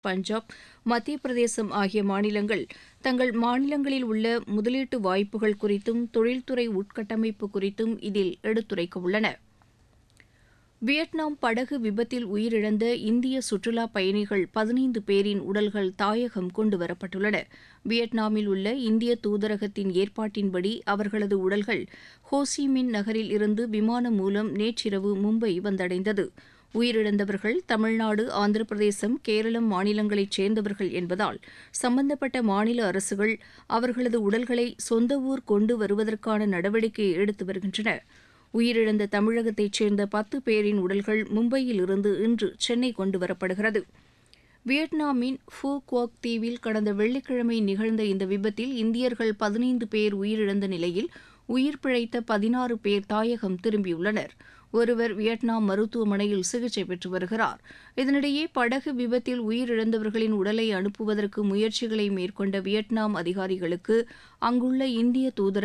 பஞ்சாப் மத்திய பிரதேசம் ஆகிய மாநிலங்கள் தங்கள் மாநிலங்களில் உள்ள முதலீட்டு வாய்ப்புகள் குறித்தும் தொழில்துறை உள்கட்டமைப்பு குறித்தும் இதில் எடுத்துரைக்க உள்ளன வியட்நாம் படகு விபத்தில் உயிரிழந்த இந்திய சுற்றுலா பயணிகள் பதினைந்து பேரின் உடல்கள் தாயகம் கொண்டுவரப்பட்டுள்ளன வியட்நாமில் உள்ள இந்திய தூதரகத்தின் ஏற்பாட்டின்படி அவர்களது உடல்கள் ஹோசிமின் நகரில் இருந்து விமானம் மூலம் நேற்றிரவு மும்பை வந்தடைந்தது உயிரிழந்தவர்கள் தமிழ்நாடு ஆந்திர பிரதேசம் கேரளம் மாநிலங்களைச் சேர்ந்தவர்கள் என்பதால் சம்பந்தப்பட்ட மாநில அரசுகள் அவர்களது உடல்களை சொந்த ஊர் கொண்டு வருவதற்கான நடவடிக்கையை எடுத்து வருகின்றன உயிரிழந்த தமிழகத்தைச் சேர்ந்த பத்து பேரின் உடல்கள் மும்பையில் இருந்து இன்று சென்னை கொண்டு வரப்படுகிறது வியட்நாமின் ஃபூ குவாக் தீவில் கடந்த வெள்ளிக்கிழமை நிகழ்ந்த இந்த விபத்தில் இந்தியர்கள் பதினைந்து பேர் உயிரிழந்த நிலையில் உயிர் பிழைத்த பதினாறு பேர் தாயகம் திரும்பியுள்ளனர் ஒருவர் வியட்நாம் மருத்துவமனையில் சிகிச்சை பெற்று வருகிறார் இதனிடையே படகு விபத்தில் உயிரிழந்தவர்களின் உடலை அனுப்புவதற்கு முயற்சிகளை மேற்கொண்ட வியட்நாம் அதிகாரிகளுக்கு அங்குள்ள இந்திய தூதரகம்